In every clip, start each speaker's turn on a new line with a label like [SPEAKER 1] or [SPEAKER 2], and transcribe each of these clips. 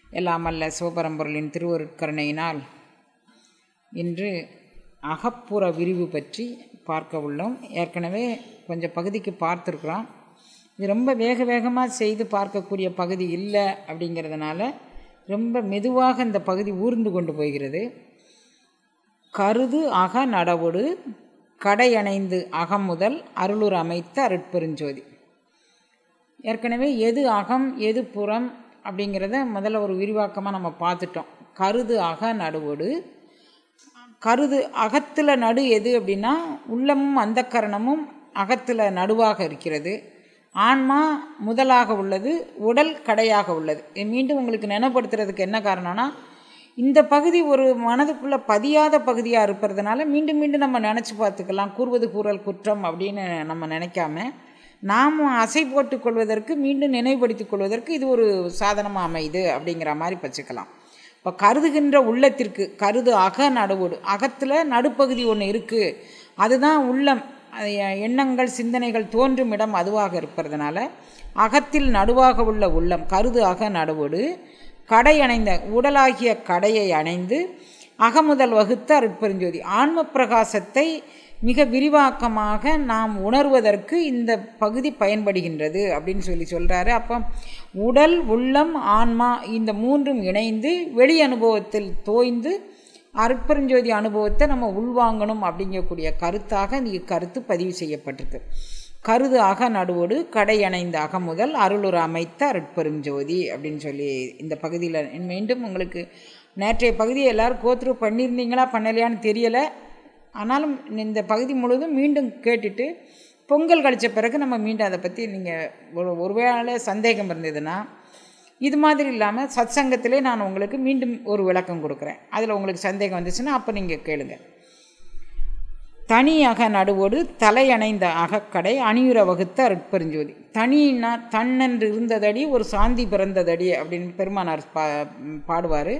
[SPEAKER 1] எல்லாம் அல்ல சிவபரம்பொருளின் திருவருட்கருணையினால் இன்று அகப்புற விரிவு பற்றி பார்க்க உள்ளோம் ஏற்கனவே கொஞ்சம் பகுதிக்கு பார்த்துருக்குறோம் இது ரொம்ப வேக வேகமாக செய்து பார்க்கக்கூடிய பகுதி இல்லை அப்படிங்கிறதுனால ரொம்ப மெதுவாக இந்த பகுதி ஊர்ந்து கொண்டு போகிறது கருது அக நடவொடு கடையணைந்து அகமுதல் அருளுர் அமைத்த அருட்பெருஞ்சோதி ஏற்கனவே எது அகம் எது புறம் அப்படிங்கிறத முதல்ல ஒரு விரிவாக்கமாக நம்ம பார்த்துட்டோம் கருது அக நடுவோடு கருது அகத்தில் நடு எது அப்படின்னா உள்ளமும் அந்தக்கரணமும் அகத்தில் நடுவாக இருக்கிறது ஆன்மா முதலாக உள்ளது உடல் கடையாக உள்ளது மீண்டும் உங்களுக்கு நினைப்படுத்துறதுக்கு என்ன காரணம்னா இந்த பகுதி ஒரு மனதுக்குள்ளே பதியாத பகுதியாக இருப்பதுனால மீண்டும் மீண்டும் நம்ம நினச்சி பார்த்துக்கலாம் கூறுவது கூறல் குற்றம் அப்படின்னு நம்ம நினைக்காம நாம் அசை போட்டுக் கொள்வதற்கு மீண்டும் நினைவுபடுத்திக் கொள்வதற்கு இது ஒரு சாதனமாக அமையுது அப்படிங்கிற மாதிரி வச்சுக்கலாம் இப்போ கருதுகின்ற உள்ளத்திற்கு கருது அக நடுவோடு அகத்தில் நடுப்பகுதி ஒன்று இருக்குது அதுதான் உள்ளம் எண்ணங்கள் சிந்தனைகள் தோன்றும் இடம் அதுவாக இருப்பதுனால அகத்தில் நடுவாக உள்ள உள்ளம் கருது அக நடுவோடு கடை அணைந்த உடலாகிய கடையை அணைந்து அகமுதல் வகுத்த அருட்பெருஞ்சோதி ஆன்ம பிரகாசத்தை மிக விரிவாக்கமாக நாம் உணர்வதற்கு இந்த பகுதி பயன்படுகின்றது அப்படின்னு சொல்லி சொல்கிறாரு அப்போ உடல் உள்ளம் ஆன்மா இந்த மூன்றும் இணைந்து வெளி அனுபவத்தில் தோய்ந்து அருட்பெருஞ்சோதி அனுபவத்தை நம்ம உள்வாங்கணும் அப்படிங்கக்கூடிய கருத்தாக இந்த கருத்து பதிவு செய்யப்பட்டிருக்கு கருது அக நடுவோடு கடையணைந்த அகமுதல் அருளுர் அமைத்த அருட்பெரும் ஜோதி அப்படின்னு சொல்லி இந்த பகுதியில் மீண்டும் உங்களுக்கு நேற்றைய பகுதியை எல்லோரும் கோத்ரூ பண்ணியிருந்தீங்களா பண்ணலையான்னு தெரியலை ஆனாலும் இந்த பகுதி முழுவதும் மீண்டும் கேட்டுட்டு பொங்கல் கழித்த பிறகு நம்ம மீண்டும் அதை பற்றி நீங்கள் ஒரு ஒருவேளை சந்தேகம் இருந்ததுன்னா இது மாதிரி இல்லாமல் சத் சங்கத்திலே நான் உங்களுக்கு மீண்டும் ஒரு விளக்கம் கொடுக்குறேன் அதில் உங்களுக்கு சந்தேகம் வந்துச்சுன்னா அப்போ நீங்கள் கேளுங்க தனி அக நடுவோடு தலையணைந்த அகக்கடை அணியுற வகுத்த அருட்பெருஞ்சோதி தனின்னா தன்னென்று இருந்ததடி ஒரு சாந்தி பிறந்ததடி அப்படின்னு பெருமானார் பா பாடுவார்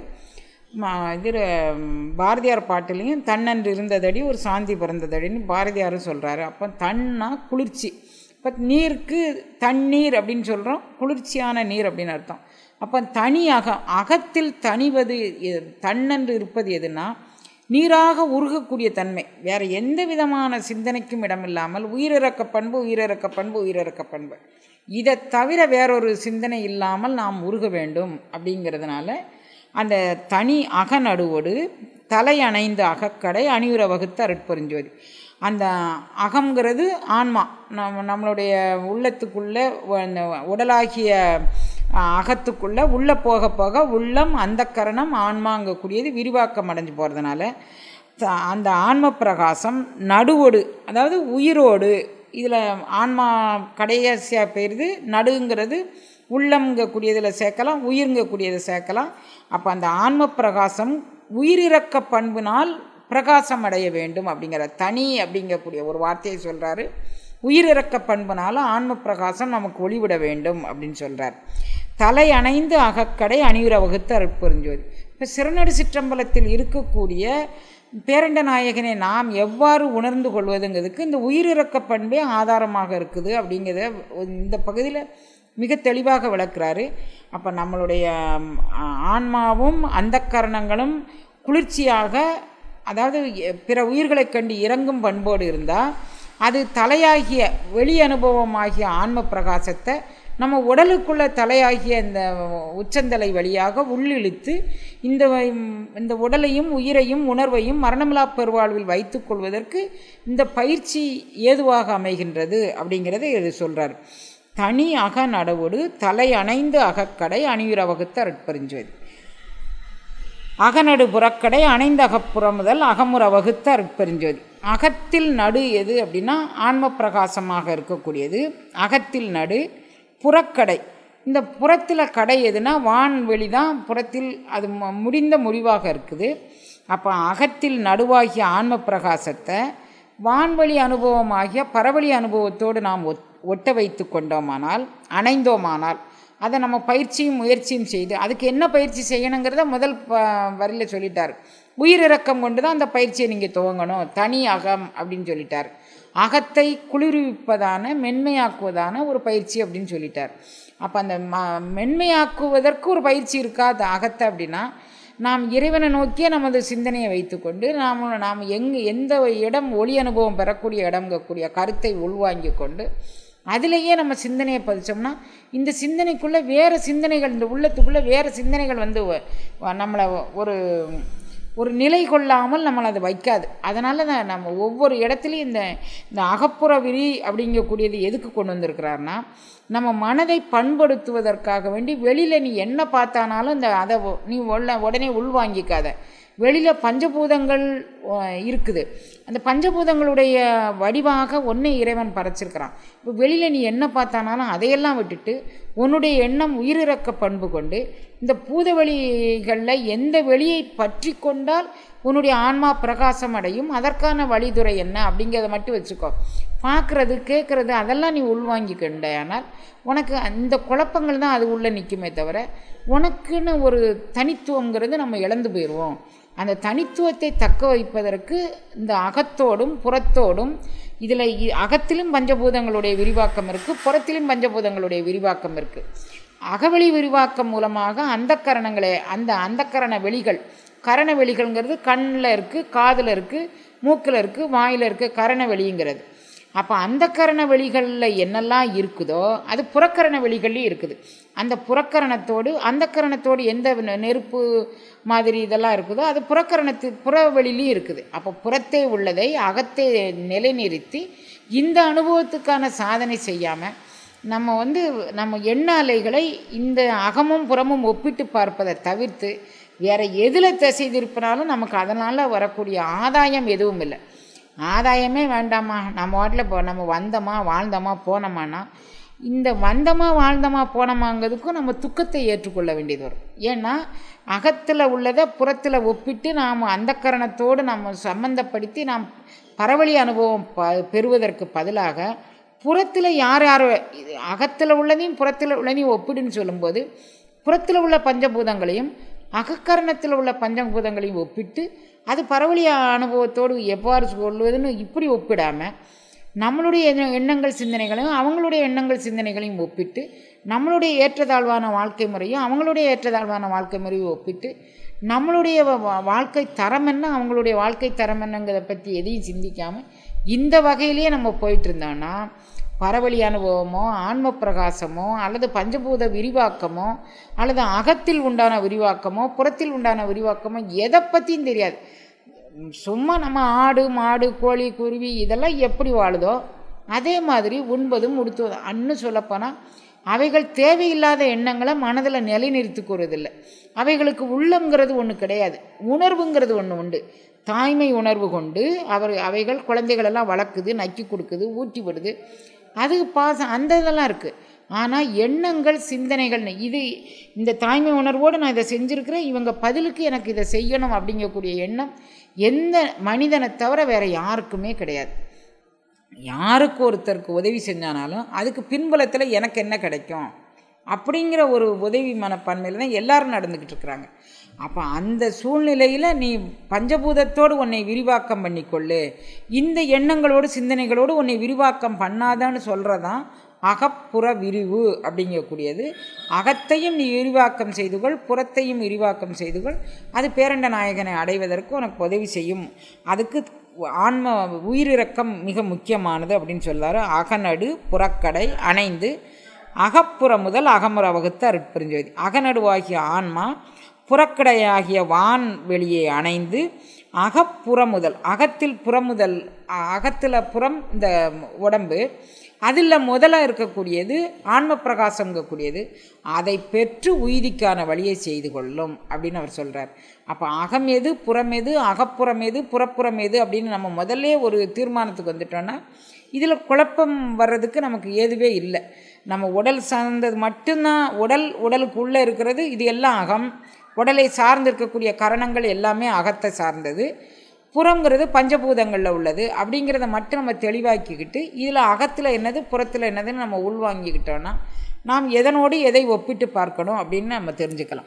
[SPEAKER 1] இது பாரதியார் பாட்டுலேயும் தன்னன்று இருந்ததடி ஒரு சாந்தி பிறந்ததடின்னு பாரதியாரும் சொல்கிறாரு அப்போ தன்னா குளிர்ச்சி இப்போ நீருக்கு தண்ணீர் அப்படின்னு சொல்கிறோம் குளிர்ச்சியான நீர் அப்படின்னு அர்த்தம் அப்போ தனி அகம் அகத்தில் தனிவது தன்னன்று இருப்பது எதுனா நீராக உருகக்கூடிய தன்மை வேறு எந்த விதமான சிந்தனைக்கும் இடமில்லாமல் உயிரிறக்க பண்பு உயிரிறக்க பண்பு உயிரிறக்க பண்பு இதை தவிர வேறொரு சிந்தனை இல்லாமல் நாம் உருக வேண்டும் அப்படிங்கிறதுனால அந்த தனி அகநடுவோடு தலை அணைந்த அகக்கடை அணியுற வகுத்த அருட்பெருஞ்சோதி அந்த அகங்கிறது ஆன்மா நம் நம்மளுடைய உள்ளத்துக்குள்ளே உடலாகிய அகத்துக்குள்ளே உள்ளே போக போக உள்ளம் அந்த கரணம் ஆன்மாங்கக்கூடியது விரிவாக்கம் அடைஞ்சு போகிறதுனால அந்த ஆன்ம பிரகாசம் நடுவோடு அதாவது உயிரோடு இதில் ஆன்மா கடைசியாக போயிடுது நடுங்கிறது உள்ளம்ங்கக்கூடியதில் சேர்க்கலாம் உயிர்ங்கக்கூடியதை சேர்க்கலாம் அப்போ அந்த ஆன்ம பிரகாசம் உயிரிறக்க பண்பினால் பிரகாசம் அடைய வேண்டும் அப்படிங்கிற தனி அப்படிங்கக்கூடிய ஒரு வார்த்தையை சொல்கிறாரு உயிரிறக்க பண்புனால ஆன்ம பிரகாசம் நமக்கு ஒளிவிட வேண்டும் அப்படின்னு சொல்கிறார் தலை அணைந்து அகக்கடை அணியுற வகுத்து அருட்பெருஞ்சோதி இப்போ சிறுநடு சிற்றம்பலத்தில் இருக்கக்கூடிய பேரண்ட நாயகனை நாம் எவ்வாறு உணர்ந்து கொள்வதுங்கிறதுக்கு இந்த உயிரிறக்க பண்பே ஆதாரமாக இருக்குது அப்படிங்கிறத இந்த பகுதியில் மிக தெளிவாக விளக்குறாரு அப்போ நம்மளுடைய ஆன்மாவும் அந்த கரணங்களும் குளிர்ச்சியாக அதாவது பிற உயிர்களை கண்டு இறங்கும் பண்போடு இருந்தால் அது தலையாகிய வெளி அனுபவமாகிய ஆன்ம பிரகாசத்தை நம்ம உடலுக்குள்ள தலையாகிய இந்த உச்சந்தலை வழியாக உள்ளிழுத்து இந்த இந்த உடலையும் உயிரையும் உணர்வையும் மரணமில்லா பெருவாழ்வில் வைத்து கொள்வதற்கு இந்த பயிற்சி ஏதுவாக அமைகின்றது அப்படிங்கிறத இது சொல்கிறார் தனி அக நடவோடு தலை அணைந்து அகக்கடை அணியுற வகுத்த அருட்பெருஞ்சோதி அகநடு புறக்கடை அணைந்த அகப்புறம் முதல் அகமுற வகுத்த அருட்பெருஞ்சோதி அகத்தில் நடு எது அப்படின்னா ஆன்ம பிரகாசமாக இருக்கக்கூடியது அகத்தில் நடு புறக்கடை இந்த புறத்தில் கடை எதுனா வான்வெளி தான் புறத்தில் அது முடிந்த முடிவாக இருக்குது அப்போ அகத்தில் நடுவாகிய ஆன்ம பிரகாசத்தை வான்வழி அனுபவமாகிய பரவழி அனுபவத்தோடு நாம் ஒத் ஒட்ட வைத்து கொண்டோமானால் அணைந்தோமானால் அதை நம்ம பயிற்சியும் முயற்சியும் செய்து அதுக்கு என்ன பயிற்சி செய்யணுங்கிறத முதல் ப வரியில் சொல்லிட்டார் உயிரிறக்கம் கொண்டு தான் அந்த பயிற்சியை நீங்கள் துவங்கணும் தனி அகம் அப்படின்னு சொல்லிட்டார் அகத்தை குளிர்விப்பதான மென்மையாக்குவதான ஒரு பயிற்சி அப்படின்னு சொல்லிட்டார் அப்போ அந்த ம மென்மையாக்குவதற்கு ஒரு பயிற்சி இருக்காது அகத்தை அப்படின்னா நாம் இறைவனை நோக்கியே நமது சிந்தனையை வைத்துக்கொண்டு நாம் நாம் எங்கே எந்த இடம் ஒளி அனுபவம் பெறக்கூடிய இடங்கக்கூடிய கருத்தை உள்வாங்கி கொண்டு அதிலேயே நம்ம சிந்தனையை பதிச்சோம்னா இந்த சிந்தனைக்குள்ளே வேறு சிந்தனைகள் இந்த உள்ளத்துக்குள்ளே வேறு சிந்தனைகள் வந்து வ- வ- நம்மளை ஒரு ஒரு நிலை கொள்ளாமல் நம்மளை அது வைக்காது அதனால தான் நம்ம ஒவ்வொரு இடத்துலையும் இந்த இந்த அகப்புற விரி அப்படிங்கக்கூடியது எதுக்கு கொண்டு வந்திருக்கிறாருன்னா நம்ம மனதை பண்படுத்துவதற்காக வேண்டி வெளியில் நீ என்ன பார்த்தானாலும் இந்த அதை ஒ- நீ உள்ள உடனே உள்வாங்கிக்காத வெளியில் பஞ்சபூதங்கள் அஹ், இருக்குது அந்த பஞ்சபூதங்களுடைய வடிவாக ஒன்றை இறைவன் படைச்சிருக்கிறான் இப்போ வெளியில் நீ என்ன பார்த்தானாலும் அதையெல்லாம் விட்டுட்டு உன்னுடைய எண்ணம் உயிரிறக்க பண்பு கொண்டு இந்த பூதவெளிகளில் எந்த வெளியை பற்றி கொண்டால் உன்னுடைய ஆன்மா பிரகாசம் அடையும் அதற்கான வழிதுறை என்ன அப்படிங்கிறத மட்டும் வச்சுக்கோ பார்க்குறது கேட்குறது அதெல்லாம் நீ உள்வாங்கிக்கிண்டானால் உனக்கு அந்த குழப்பங்கள் தான் அது உள்ளே நிற்குமே தவிர உனக்குன்னு ஒரு தனித்துவங்கிறது நம்ம இழந்து போயிடுவோம் அந்த தனித்துவத்தை தக்க வைப்பதற்கு இந்த அகத்தோடும் புறத்தோடும் இதில் அகத்திலும் பஞ்சபூதங்களுடைய விரிவாக்கம் இருக்குது புறத்திலும் பஞ்சபூதங்களுடைய விரிவாக்கம் இருக்குது அகவெளி விரிவாக்கம் மூலமாக அந்த கரணங்களே அந்த அந்தக்கரண வெளிகள் கரண வெளிகள்ங்கிறது கண்ணில் இருக்குது காதில் இருக்குது மூக்கில் இருக்குது வாயில் இருக்குது கரண வெளிங்கிறது அப்போ அந்த கரண வெளிகளில் என்னெல்லாம் இருக்குதோ அது புறக்கரண வெளிகள்லையும் இருக்குது அந்த புறக்கரணத்தோடு அந்த கரணத்தோடு எந்த நெ- நெருப்பு மாதிரி இதெல்லாம் இருக்குதோ அது புறக்கரணத்து புறவெளிலையும் இருக்குது அப்போ புறத்தே உள்ளதை அகத்தே நிலைநிறுத்தி இந்த அனுபவத்துக்கான சாதனை செய்யாமல் நம்ம வந்து நம்ம எண்ண அலைகளை இந்த அகமும் புறமும் ஒப்பிட்டு பார்ப்பதை தவிர்த்து வேற எதில் திசை திருப்பினாலும் நமக்கு அதனால் வரக்கூடிய ஆதாயம் எதுவும் இல்லை ஆதாயமே வேண்டாமா நம்ம வாட்டில் இப்போ நம்ம வந்தோமா வாழ்ந்தோமா போனோமான்னா இந்த வந்தோமா வாழ்ந்தோமா போனோமாங்கிறதுக்கும் நம்ம துக்கத்தை ஏற்றுக்கொள்ள வேண்டியது வரும் ஏன்னா அகத்தில் உள்ளதை புறத்தில் ஒப்பிட்டு நாம் அந்த கரணத்தோடு நம்ம சம்மந்தப்படுத்தி நாம் பரவழி அனுபவம் ப பெறுவதற்கு பதிலாக புறத்தில் யார் யார் இது அகத்தில் உள்ளதையும் புறத்தில் உள்ளதையும் ஒப்பிடுன்னு சொல்லும்போது புறத்தில் உள்ள பஞ்சபூதங்களையும் அகக்கரணத்தில் உள்ள பஞ்சபூதங்களையும் ஒப்பிட்டு அது பரவலிய அனுபவத்தோடு எவ்வாறு சொல்வதுன்னு இப்படி ஒப்பிடாமல் நம்மளுடைய எண்ண- எண்ணங்கள் சிந்தனைகளையும் அவங்களுடைய எண்ணங்கள் சிந்தனைகளையும் ஒப்பிட்டு நம்மளுடைய ஏற்றத்தாழ்வான வாழ்க்கை முறையும் அவங்களுடைய ஏற்றத்தாழ்வான வாழ்க்கை முறையும் ஒப்பிட்டு நம்மளுடைய வ- வா- வாழ்க்கை தரம் என்ன அவங்களுடைய வாழ்க்கை தரம் என்னங்கிறத பற்றி எதையும் சிந்திக்காமல் இந்த வகையிலேயே நம்ம போயிட்டு இருந்தோம்னா பரவழி அனுபவமோ ஆன்ம பிரகாசமோ அல்லது பஞ்சபூத விரிவாக்கமோ அல்லது அகத்தில் உண்டான விரிவாக்கமோ புறத்தில் உண்டான விரிவாக்கமோ எதை பற்றியும் தெரியாது சும்மா நம்ம ஆடு மாடு கோழி குருவி இதெல்லாம் எப்படி வாழுதோ அதே மாதிரி உண்பதும் உடுத்துவதும் அன்னு சொல்லப்போனால் அவைகள் தேவையில்லாத எண்ணங்களை மனதில் நிலைநிறுத்திக்கூறதில்லை அவைகளுக்கு உள்ளங்கிறது ஒன்று கிடையாது உணர்வுங்கிறது ஒன்று உண்டு தாய்மை உணர்வு கொண்டு அவர் அவைகள் குழந்தைகளெல்லாம் வளர்க்குது நக்கி கொடுக்குது ஊட்டி விடுது அது பாசம் அந்த இதெல்லாம் இருக்குது ஆனால் எண்ணங்கள் சிந்தனைகள் இது இந்த தாய்மை உணர்வோடு நான் இதை செஞ்சுருக்கிறேன் இவங்க பதிலுக்கு எனக்கு இதை செய்யணும் அப்படிங்கக்கூடிய எண்ணம் எந்த மனிதனை தவிர வேறு யாருக்குமே கிடையாது யாருக்கு ஒருத்தருக்கு உதவி செஞ்சானாலும் அதுக்கு பின்புலத்தில் எனக்கு என்ன கிடைக்கும் அப்படிங்கிற ஒரு உதவி மனப்பான்மையில் தான் எல்லாரும் நடந்துக்கிட்டு இருக்கிறாங்க அப்போ அந்த சூழ்நிலையில் நீ பஞ்சபூதத்தோடு உன்னை விரிவாக்கம் பண்ணிக்கொள்ளு இந்த எண்ணங்களோடு சிந்தனைகளோடு உன்னை விரிவாக்கம் பண்ணாதான்னு சொல்கிறதான் அகப்புற விரிவு அப்படிங்கக்கூடியது அகத்தையும் நீ விரிவாக்கம் செய்துகொள் புறத்தையும் விரிவாக்கம் செய்துகொள் அது பேரண்ட நாயகனை அடைவதற்கு உனக்கு உதவி செய்யும் அதுக்கு ஆன்ம உயிரிறக்கம் மிக முக்கியமானது அப்படின்னு சொல்லாரு அகநடு புறக்கடை அணைந்து அகப்புற முதல் அகமுற வகுத்து அருட்பெருஞ்சோதி அகநடுவாகிய ஆன்மா புறக்கடையாகிய வான் வெளியே அணைந்து அகப்புற முதல் அகத்தில் புறமுதல் அகத்தில் புறம் இந்த உடம்பு அதில் முதல்ல இருக்கக்கூடியது ஆன்ம பிரகாசங்கக்கூடியது அதை பெற்று உயிதிக்கான வழியை செய்து கொள்ளும் அப்படின்னு அவர் சொல்கிறார் அப்போ அகம் எது புறம் எது அகப்புறம் எது புறப்புறம் எது அப்படின்னு நம்ம முதல்ல ஒரு தீர்மானத்துக்கு வந்துட்டோன்னா இதில் குழப்பம் வர்றதுக்கு நமக்கு ஏதுவே இல்லை நம்ம உடல் சார்ந்தது மட்டும்தான் உடல் உடலுக்குள்ளே இருக்கிறது இது எல்லாம் அகம் உடலை சார்ந்து இருக்கக்கூடிய கரணங்கள் எல்லாமே அகத்தை சார்ந்தது புறங்கிறது பஞ்சபூதங்களில் உள்ளது அப்படிங்கிறத மட்டும் நம்ம தெளிவாக்கிக்கிட்டு இதில் அகத்தில் என்னது புறத்தில் என்னதுன்னு நம்ம உள்வாங்கிக்கிட்டோன்னா நாம் எதனோடு எதை ஒப்பிட்டு பார்க்கணும் அப்படின்னு நம்ம தெரிஞ்சுக்கலாம்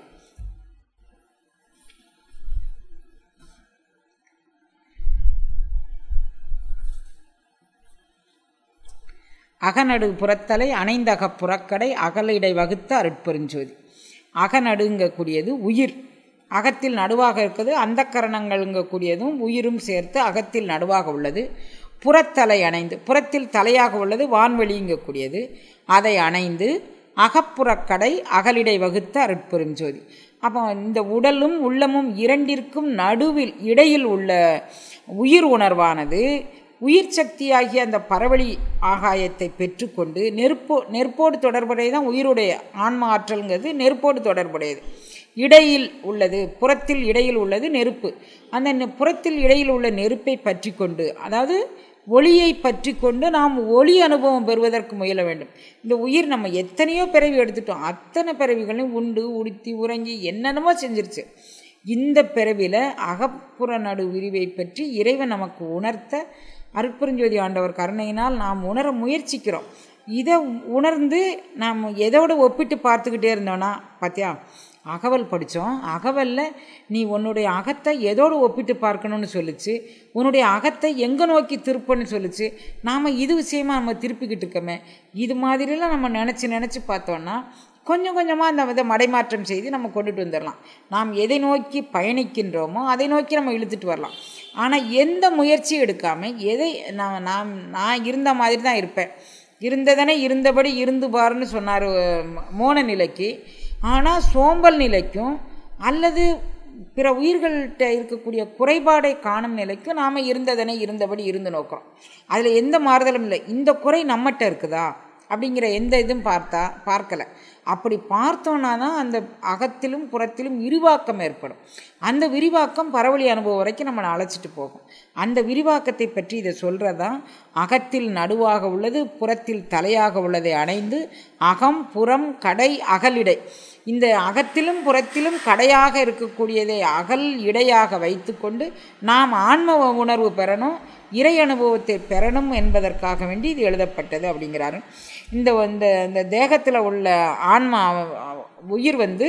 [SPEAKER 1] அகநடு புறத்தலை அணைந்தக புறக்கடை அகலிடை வகுத்த அருட்பெருஞ்சோதி அகநடுங்கக்கூடியது உயிர் அகத்தில் நடுவாக இருக்கிறது அந்த கரணங்கள்ங்கக்கூடியதும் உயிரும் சேர்த்து அகத்தில் நடுவாக உள்ளது புறத்தலை அணைந்து புறத்தில் தலையாக உள்ளது வான்வெளிங்கக்கூடியது அதை அணைந்து அகப்புறக்கடை அகலிடை வகுத்த அருட்பெருஞ்சோதி அப்போ இந்த உடலும் உள்ளமும் இரண்டிற்கும் நடுவில் இடையில் உள்ள உயிர் உணர்வானது உயிர் சக்தியாகிய அந்த பரவழி ஆகாயத்தை பெற்றுக்கொண்டு நெருப்போ நெருப்போடு தொடர்புடையதான் உயிருடைய ஆன்ம ஆற்றல்ங்கிறது நெருப்போடு தொடர்புடையது இடையில் உள்ளது புறத்தில் இடையில் உள்ளது நெருப்பு அந்த புறத்தில் இடையில் உள்ள நெருப்பை பற்றி கொண்டு அதாவது ஒளியை பற்றி கொண்டு நாம் ஒளி அனுபவம் பெறுவதற்கு முயல வேண்டும் இந்த உயிர் நம்ம எத்தனையோ பிறவி எடுத்துட்டோம் அத்தனை பிறவிகளையும் உண்டு உடுத்தி உறங்கி என்னென்னமோ செஞ்சிருச்சு இந்த பிறவியில் அகப்புற நடு விரிவை பற்றி இறைவன் நமக்கு உணர்த்த அருட்பெருஞ்சோதி ஆண்டவர் கருணையினால் நாம் உணர முயற்சிக்கிறோம் இதை உணர்ந்து நாம் எதோடு ஒப்பிட்டு பார்த்துக்கிட்டே இருந்தோன்னா பார்த்தியா அகவல் படித்தோம் அகவலில் நீ உன்னுடைய அகத்தை எதோடு ஒப்பிட்டு பார்க்கணும்னு சொல்லிச்சு உன்னுடைய அகத்தை எங்கே நோக்கி திருப்பன்னு சொல்லிச்சு நாம் இது விஷயமாக நம்ம திருப்பிக்கிட்டு இருக்கோமே இது மாதிரிலாம் நம்ம நினச்சி நினச்சி பார்த்தோன்னா கொஞ்சம் கொஞ்சமாக அந்த வித மடைமாற்றம் செய்து நம்ம கொண்டுட்டு வந்துடலாம் நாம் எதை நோக்கி பயணிக்கின்றோமோ அதை நோக்கி நம்ம இழுத்துட்டு வரலாம் ஆனால் எந்த முயற்சியும் எடுக்காமல் எதை நான் நான் நான் இருந்த மாதிரி தான் இருப்பேன் இருந்ததனே இருந்தபடி இருந்து பாருன்னு சொன்னார் மோன நிலைக்கு ஆனால் சோம்பல் நிலைக்கும் அல்லது பிற உயிர்கள்கிட்ட இருக்கக்கூடிய குறைபாடை காணும் நிலைக்கு நாம் இருந்ததனை இருந்தபடி இருந்து நோக்கிறோம் அதில் எந்த மாறுதலும் இல்லை இந்த குறை நம்மகிட்ட இருக்குதா அப்படிங்கிற எந்த இதுவும் பார்த்தா பார்க்கலை அப்படி பார்த்தோன்னா தான் அந்த அகத்திலும் புறத்திலும் விரிவாக்கம் ஏற்படும் அந்த விரிவாக்கம் பரவழி அனுபவம் வரைக்கும் நம்மளை அழைச்சிட்டு போகும் அந்த விரிவாக்கத்தை பற்றி இதை சொல்கிறதான் அகத்தில் நடுவாக உள்ளது புறத்தில் தலையாக உள்ளதை அணைந்து அகம் புறம் கடை அகலிடை இந்த அகத்திலும் புறத்திலும் கடையாக இருக்கக்கூடியதை அகல் இடையாக வைத்துக்கொண்டு நாம் ஆன்ம உணர்வு பெறணும் இறை அனுபவத்தை பெறணும் என்பதற்காக வேண்டி இது எழுதப்பட்டது அப்படிங்கிறாரு இந்த இந்த இந்த தேகத்தில் உள்ள ஆன்மா உயிர் வந்து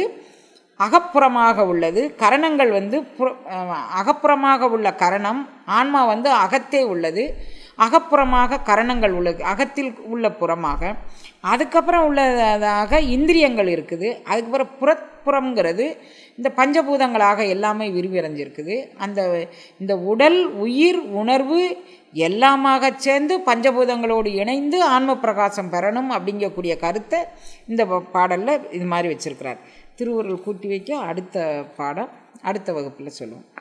[SPEAKER 1] அகப்புறமாக உள்ளது கரணங்கள் வந்து புற அகப்புறமாக உள்ள கரணம் ஆன்மா வந்து அகத்தே உள்ளது அகப்புறமாக கரணங்கள் உள்ளது அகத்தில் உள்ள புறமாக அதுக்கப்புறம் உள்ளதாக இந்திரியங்கள் இருக்குது அதுக்கப்புறம் புறப்புறம்ங்கிறது இந்த பஞ்சபூதங்களாக எல்லாமே விரிவடைஞ்சிருக்குது அந்த இந்த உடல் உயிர் உணர்வு எல்லாமாக சேர்ந்து பஞ்சபூதங்களோடு இணைந்து ஆன்ம பிரகாசம் பெறணும் அப்படிங்கக்கூடிய கருத்தை இந்த பாடலில் இது மாதிரி வச்சுருக்கிறார் திருவுருள் கூட்டி வைக்க அடுத்த பாடம் அடுத்த வகுப்பில் சொல்லுவோம்